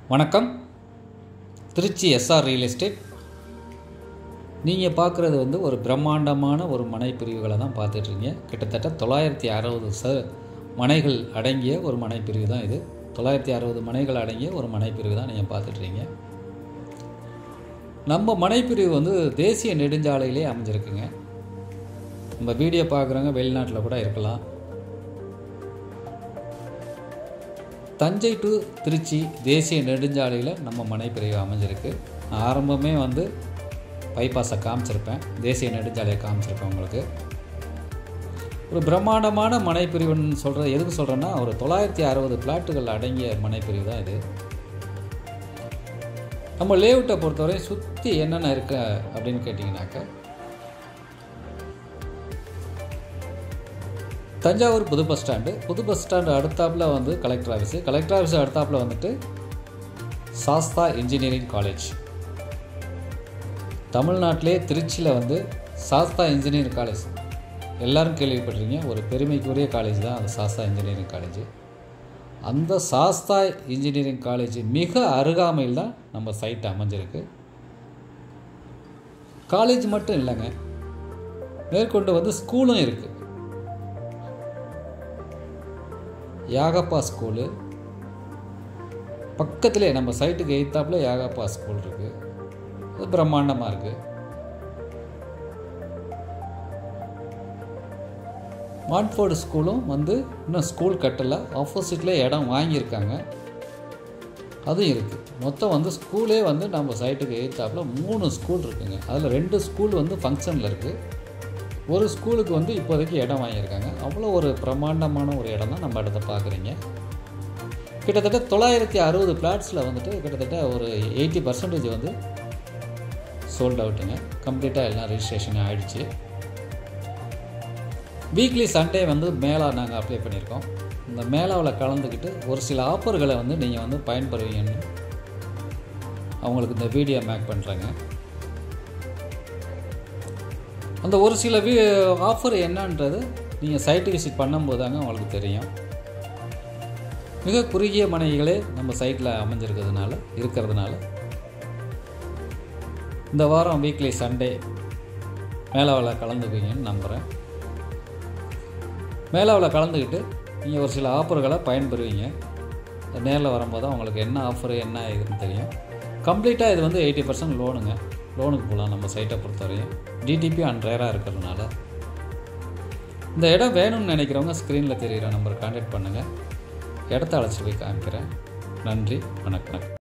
வணக்கம் Trichy SR real estate நீங்கள் பார்க்குறது வந்து ஒரு பிரம்மாண்டமான ஒரு மனை பிரிவுகளை தான் பார்த்துட்ருக்கீங்க கிட்டத்தட்ட தொள்ளாயிரத்தி அறுபது ச மனைகள் அடங்கிய ஒரு மனை பிரிவு தான் இது தொள்ளாயிரத்தி அறுபது மனைகள் அடங்கிய ஒரு மனை பிரிவு தான் நீங்கள் பார்த்துட்ருக்கீங்க நம்ம மனைப்பிரிவு வந்து தேசிய நெடுஞ்சாலையிலே அமைஞ்சிருக்குங்க நம்ம வீடியோ பார்க்குறவங்க வெளிநாட்டில் கூட இருக்கலாம் தஞ்சை டு திருச்சி தேசிய நெடுஞ்சாலையில் நம்ம மனைப்பிரிவு அமைஞ்சிருக்கு நான் ஆரம்பமே வந்து பைபாஸை காமிச்சிருப்பேன் தேசிய நெடுஞ்சாலையை காமிச்சிருப்பேன் உங்களுக்கு ஒரு பிரம்மாண்டமான மனைப்பிரிவுன்னு சொல்கிறது எதுக்கு சொல்கிறேன்னா ஒரு தொள்ளாயிரத்தி அறுபது பிளாட்டுகள் அடங்கிய மனைப்பிரிவு தான் இது நம்ம லேஅவுட்டை பொறுத்தவரை சுற்றி என்னென்ன இருக்கு அப்படின்னு கேட்டிங்கனாக்க தஞ்சாவூர் புது பஸ் ஸ்டாண்டு புது பஸ் ஸ்டாண்டு அடுத்தாப்பில் வந்து கலெக்டர் ஆஃபீஸு கலெக்டர் ஆஃபீஸ் அடுத்தாப்பில் வந்துட்டு சாஸ்தா இன்ஜினியரிங் காலேஜ் தமிழ்நாட்டிலே திருச்சியில் வந்து சாஸ்தா இன்ஜினியரிங் காலேஜ் எல்லாரும் கேள்விப்பட்டிருக்கீங்க ஒரு பெருமைக்குரிய காலேஜ் தான் அந்த சாஸ்தா இன்ஜினியரிங் காலேஜ் அந்த சாஸ்தா இன்ஜினியரிங் காலேஜ் மிக அருகாமையில் தான் நம்ம சைட் அமைஞ்சிருக்கு காலேஜ் மட்டும் இல்லைங்க மேற்கொண்டு வந்து ஸ்கூலும் இருக்குது யாகப்பா ஸ்கூலு பக்கத்திலே நம்ம சைட்டுக்கு எய்த்தாப்புல யாகப்பா ஸ்கூல் இருக்குது அது பிரம்மாண்டமாக இருக்குது மான்ஃபோர்டு ஸ்கூலும் வந்து இன்னும் ஸ்கூல் கட்டலை ஆப்போசிட்டில் இடம் வாங்கியிருக்காங்க அதுவும் இருக்குது மொத்தம் வந்து ஸ்கூலே வந்து நம்ம சைட்டுக்கு எய்த்தாப்பில் மூணு ஸ்கூல் இருக்குங்க அதில் ரெண்டு ஸ்கூல் வந்து ஃபங்க்ஷனில் இருக்குது ஒரு ஸ்கூலுக்கு வந்து இப்போதைக்கு இடம் வாங்கியிருக்காங்க அவ்வளோ ஒரு பிரம்மாண்டமான ஒரு இடம் தான் நம்ம இடத்த பார்க்குறீங்க கிட்டத்தட்ட தொள்ளாயிரத்தி அறுபது பிளாட்ஸில் வந்துட்டு கிட்டத்தட்ட ஒரு எயிட்டி பர்சன்டேஜ் வந்து சோல்ட் அவுட்டுங்க கம்ப்ளீட்டாக எல்லாம் ரெஜிஸ்ட்ரேஷன் ஆகிடுச்சு வீக்லி சண்டே வந்து மேலா நாங்கள் அப்ளை பண்ணியிருக்கோம் இந்த மேலாவில் கலந்துக்கிட்டு ஒரு சில ஆஃபர்களை வந்து நீங்கள் வந்து பயன்பெறுவீங்கன்னு அவங்களுக்கு இந்த வீடியோ மேக் பண்ணுறேங்க அந்த ஒரு சில வீ ஆஃபர் என்னன்றது நீங்கள் சைட்டு விசிட் பண்ணும்போது தாங்க உங்களுக்கு தெரியும் மிக குறுகிய மனைகளே நம்ம சைட்டில் அமைஞ்சிருக்கிறதுனால இருக்கிறதுனால இந்த வாரம் வீக்லி சண்டே மேலாவில் கலந்துக்குவீங்கன்னு நம்புகிறேன் மேலாவில் கலந்துக்கிட்டு நீங்கள் ஒரு சில ஆஃபர்களை பயன்பெறுவீங்க நேரில் வரும்போது தான் உங்களுக்கு என்ன ஆஃபர் என்ன இதுன்னு தெரியும் கம்ப்ளீட்டாக இது வந்து எயிட்டி பர்சன்ட் லோனுங்க லோனுக்கு போகலாம் நம்ம சைட்டை பொறுத்தவரையும் டிடிபி அண்ட் ரேராக இருக்கிறதுனால இந்த இடம் வேணும்னு நினைக்கிறவங்க ஸ்க்ரீனில் தெரிகிற நம்பரை கான்டாக்ட் பண்ணுங்கள் இடத்த அழைச்சி போய் காமிக்கிறேன் நன்றி வணக்கம்